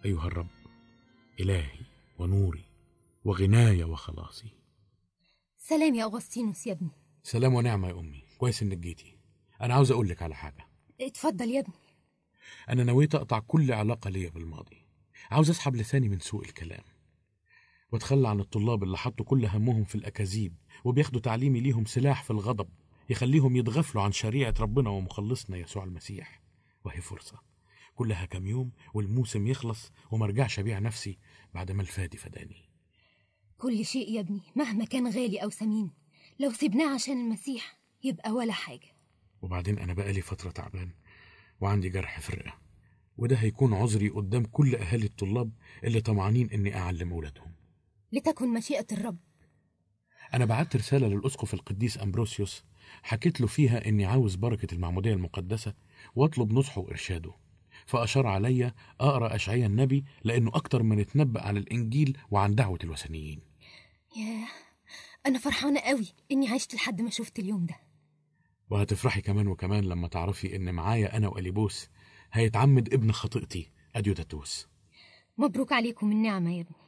أيها الرب إلهي ونوري وغناي وخلاصي سلام يا أغسطينوس يا ابني سلام ونعمة يا أمي كويس إنك جيتي أنا عاوز أقول لك على حاجة اتفضل يا ابني أنا نويت أقطع كل علاقة ليا بالماضي عاوز أسحب لساني من سوء الكلام واتخلى عن الطلاب اللي حطوا كل همهم في الأكاذيب وبياخدوا تعليمي ليهم سلاح في الغضب يخليهم يتغفلوا عن شريعة ربنا ومخلصنا يسوع المسيح وهي فرصة كلها كام يوم والموسم يخلص ومرجعش أبيع نفسي بعد ما الفادي فداني كل شيء يا ابني مهما كان غالي أو ثمين لو سيبناه عشان المسيح يبقى ولا حاجة وبعدين أنا بقالي فترة تعبان وعندي جرح في الرئة وده هيكون عذري قدام كل أهالي الطلاب اللي طمعانين إني أعلم أولادهم لتكن مشيئة الرب أنا بعت رسالة للأسقف القديس أمبروسيوس حكيت له فيها إني عاوز بركة المعمودية المقدسة وأطلب نصحه وإرشاده فأشار عليا أقرأ أشعيا النبي لأنه أكتر من اتنبأ عن الإنجيل وعن دعوة الوثنيين ياه أنا فرحانة قوي إني عشت لحد ما شفت اليوم ده وهتفرحي كمان وكمان لما تعرفي إن معايا أنا وأليبوس هيتعمد ابن خطيئتي أديوداتوس مبروك عليكم النعمة يا ابني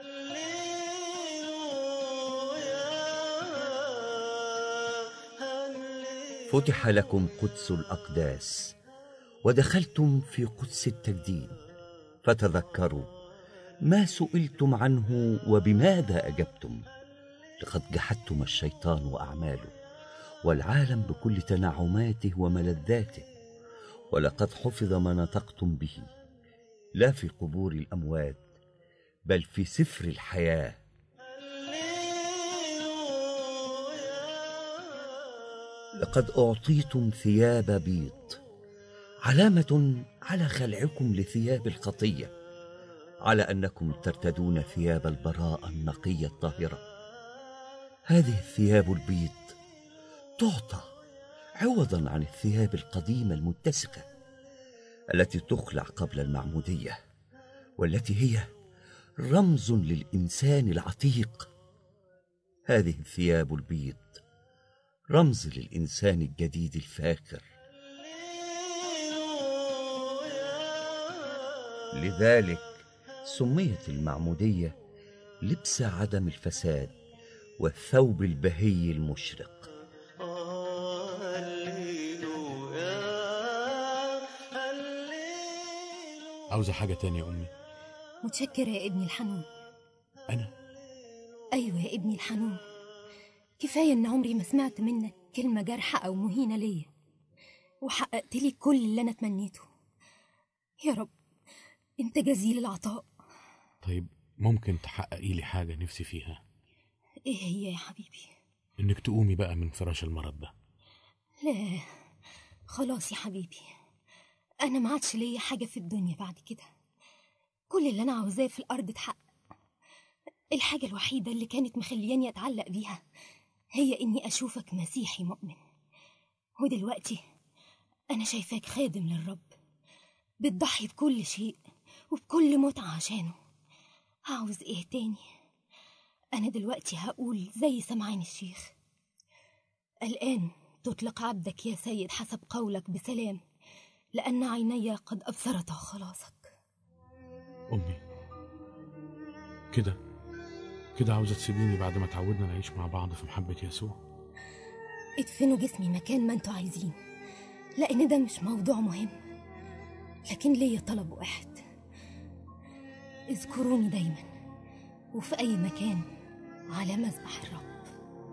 فتح لكم قدس الأقداس ودخلتم في قدس التجديد فتذكروا ما سئلتم عنه وبماذا أجبتم لقد جحدتم الشيطان وأعماله والعالم بكل تنعماته وملذاته ولقد حفظ ما نطقتم به لا في قبور الأموات بل في سفر الحياه لقد أعطيتم ثياب بيض علامة على خلعكم لثياب الخطية على أنكم ترتدون ثياب البراءة النقية الطاهرة هذه الثياب البيض تعطى عوضا عن الثياب القديمة المتسخة التي تخلع قبل المعمودية والتي هي رمز للإنسان العتيق هذه الثياب البيض رمز للإنسان الجديد الفاخر لذلك سميت المعمودية لبس عدم الفساد والثوب البهي المشرق عاوزة حاجة تانية يا أمي متشكرة يا ابني الحنون أنا أيوة يا ابني الحنون كفاية إن عمري ما سمعت منك كلمة جارحة أو مهينة ليا وحققت لي كل اللي أنا تمنيته يا رب أنت جزيل العطاء طيب ممكن تحققي لي حاجة نفسي فيها إيه هي يا حبيبي إنك تقومي بقى من فراش المرض ده لا خلاص يا حبيبي أنا ما عادش ليا حاجة في الدنيا بعد كده كل اللي أنا عاوزاه في الأرض اتحقق الحاجة الوحيدة اللي كانت مخلياني أتعلق بيها هي إني أشوفك مسيحي مؤمن ودلوقتي أنا شايفاك خادم للرب بتضحي بكل شيء وبكل متعة عشانه عاوز إيه تاني أنا دلوقتي هقول زي سمعان الشيخ الآن تطلق عبدك يا سيد حسب قولك بسلام لأن عيني قد أبصرتا خلاصك أمي كده كده عاوزة تسيبيني بعد ما تعودنا نعيش مع بعض في محبة يسوع ادفنوا جسمي مكان ما انتوا عايزين لأن ده مش موضوع مهم لكن ليا طلب واحد اذكروني دايما وفي أي مكان على مذبح الرب